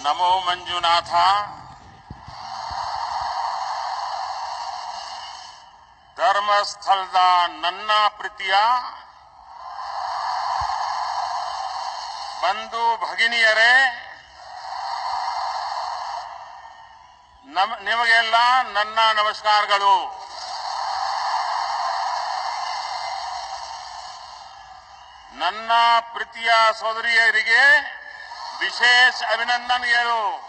ನಮೋ ಮಂಜುನಾಥ ಧರ್ಮಸ್ಥಳದ ನನ್ನ ಪ್ರೀತಿಯ ಬಂಧು ಭಗಿನಿಯರೇ ನಮ್- ನಿಮಗೆಲ್ಲ ನನ್ನ ನಮಸ್ಕಾರಗಳು ನನ್ನ ಪ್ರೀತಿಯ ಸೋದರಿಯರಿಗೆ ವಿಶೇಷ ಅಭಿನಂದನೆಗಳು